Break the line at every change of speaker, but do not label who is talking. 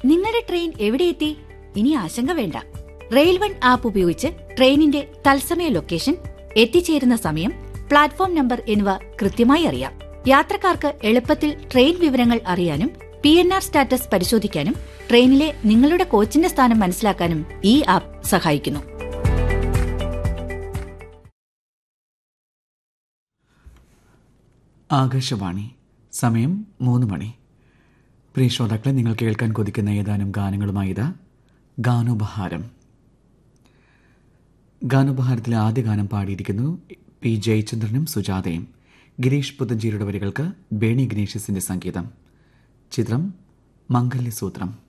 നിങ്ങളുടെ ട്രെയിൻ എവിടെ എത്തി ഇനി ആശങ്ക വേണ്ട റെയിൽ വൺ ആപ്പ് ഉപയോഗിച്ച് ട്രെയിനിന്റെ തത്സമയ ലൊക്കേഷൻ എത്തിച്ചേരുന്ന സമയം പ്ലാറ്റ്ഫോം നമ്പർ എന്നിവ കൃത്യമായി അറിയാം യാത്രക്കാർക്ക് എളുപ്പത്തിൽ ട്രെയിൻ വിവരങ്ങൾ അറിയാനും പി എൻ ആർ സ്റ്റാറ്റസ് പരിശോധിക്കാനും ട്രെയിനിലെ നിങ്ങളുടെ കോച്ചിന്റെ സ്ഥാനം മനസ്സിലാക്കാനും ഈ ആപ്പ് സഹായിക്കുന്നു
ആകാശവാണി സമയം മൂന്ന് മണി പ്രിയ ശ്രോതാക്കളെ നിങ്ങൾ കേൾക്കാൻ കൊതിക്കുന്ന ഏതാനും ഗാനങ്ങളുമായി ഇതാ ഗാനോപഹാരം ഗാനോപഹാരത്തിലെ ആദ്യ ഗാനം പാടിയിരിക്കുന്നു പി ജയചന്ദ്രനും സുജാതയും ഗിരീഷ് പുത്തഞ്ചേരിയുടെ വരികൾക്ക് ബേണി ഗണേശസിന്റെ സംഗീതം ചിത്രം മംഗല്യസൂത്രം